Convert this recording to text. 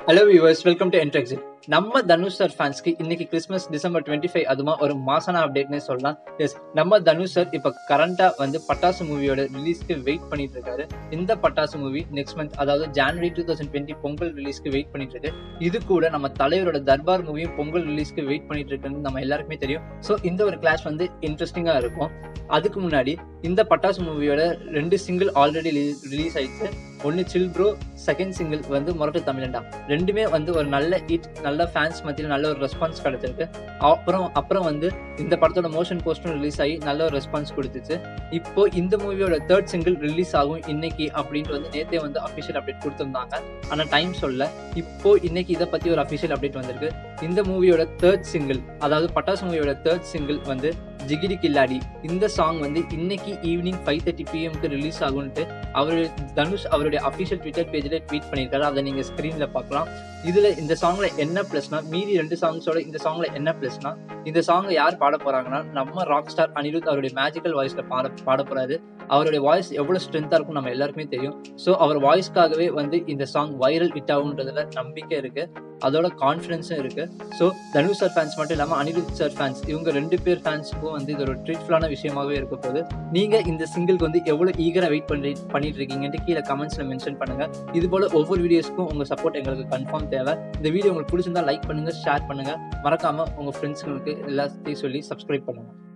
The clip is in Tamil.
ஹலோ வியூவர்ஸ் வெல்கம் டு என்ட்ரெக்ஸிட் நம்ம தனுஷ் சார் ஃபேன்ஸ்க்கு இன்னைக்கு கிறிஸ்மஸ் டிசம்பர் டுவெண்ட்டி ஃபைவ் அதுமா ஒரு மாசான அப்டேட்னே சொல்லலாம் எஸ் நம்ம தனுஷ் சார் இப்போ கரண்டா வந்து பட்டாசு மூவியோட ரிலீஸ்க்கு வெயிட் பண்ணிட்டு இருக்காரு இந்த பட்டாசு மூவி நெக்ஸ்ட் மந்த் அதாவது January two thousand twenty Pongal ரிலீஸ்க்கு வெயிட் பண்ணிட்டு இருக்கு இது கூட நம்ம தலைவரோட தர்பார் மூவியும் பொங்கல் ரிலீஸ்க்கு வெயிட் பண்ணிட்டு இருக்குன்னு நம்ம எல்லாருக்குமே தெரியும் ஸோ இந்த ஒரு கிளாஸ் வந்து இன்ட்ரெஸ்டிங்கா இருக்கும் அதுக்கு முன்னாடி இந்த பட்டாசு மூவியோட ரெண்டு சிங்கிள் ஆல்ரெடி ரிலீஸ் ஆயிடுச்சு ஒன்னு சில் ப்ரோ செகண்ட் சிங்கிள் வந்து முரட்டு தமிழண்டா ரெண்டுமே வந்து ஒரு நல்ல ஹிட் நல்ல ஃபேன்ஸ் மத்தியில் நல்ல ஒரு ரெஸ்பான்ஸ் கிடைச்சிருக்கு அப்புறம் அப்புறம் வந்து இந்த படத்தோட மோஷன் போஸ்டரும் ரிலீஸ் ஆகி நல்ல ஒரு ரெஸ்பான்ஸ் கொடுத்துச்சு இப்போ இந்த மூவியோட தேர்ட் சிங்கிள் ரிலீஸ் ஆகும் இன்னைக்கு அப்படின்ட்டு வந்து நேத்தே வந்து அஃபிஷியல் அப்டேட் கொடுத்துருந்தாங்க ஆனால் டைம் சொல்ல இப்போ இன்னைக்கு இதை பத்தி ஒரு அஃபிஷியல் அப்டேட் வந்திருக்கு இந்த மூவியோட தேர்ட் சிங்கிள் அதாவது பட்டாசு மூவியோட தேர்ட் சிங்கிள் வந்து ஜிகிடி கில்லாடி இந்த சாங் வந்து இன்னைக்கு ஈவினிங் ஃபைவ் தேர்ட்டி பிஎம்க்கு ரிலீஸ் ஆகும்ட்டு அவர் தனுஷ் அவருடைய அஃபிஷியல் ட்விட்டர் பேஜில் ட்வீட் பண்ணியிருக்காரு அதை நீங்கள் ஸ்க்ரீனில் பார்க்கலாம் இதில் இந்த சாங்ல என்ன ப்ளஸ்னா மீதி ரெண்டு சாங்ஸோட இந்த சாங்ல என்ன ப்ளஸ்னா இந்த சாங்கை யார் பாட போறாங்கன்னா நம்ம ராக் ஸ்டார் அனிருத் அவருடைய மேஜிக்கல் வாய்ஸ்ல பாட பாட போறாரு அவருடைய வாய்ஸ் எவ்வளவு ஸ்ட்ரென்த்தா இருக்கும் நம்ம எல்லாருக்குமே தெரியும் ஸோ அவர் வாய்ஸ்க்காகவே வந்து இந்த சாங் வைரல் ஹிட் ஆகுன்றதுல நம்பிக்கை இருக்கு அதோட கான்ஃபிடன்ஸும் இருக்கு ஸோ தனுஷ் சார் ஃபேன்ஸ் மட்டும் இல்லாமல் அனிருத் சார் ஃபேன்ஸ் இவங்க ரெண்டு பேர் ஃபேன்ஸுக்கும் வந்து இது ஒரு ட்ரீட்ஃபுல்லான விஷயமாகவே இருக்க போகுது நீங்க இந்த சிங்கிள்க்கு வந்து எவ்வளவு ஈகரா வெயிட் பண்ணி பண்ணிட்டு இருக்கீங்கன்ட்டு கீழே கமெண்ட்ஸ்ல மென்ஷன் பண்ணுங்க இது போல ஒவ்வொரு வீடியோஸ்க்கும் உங்க சப்போர்ட் எங்களுக்கு கன்ஃபார்ம் தேவை இந்த வீடியோ உங்களுக்கு பிடிச்சிருந்தா லைக் பண்ணுங்க ஷேர் பண்ணுங்க மறக்காம உங்க ஃப்ரெண்ட்ஸுங்களுக்கு எல்லாத்தையும் சொல்லி சப்ஸ்கிரைப் பண்ணுங்க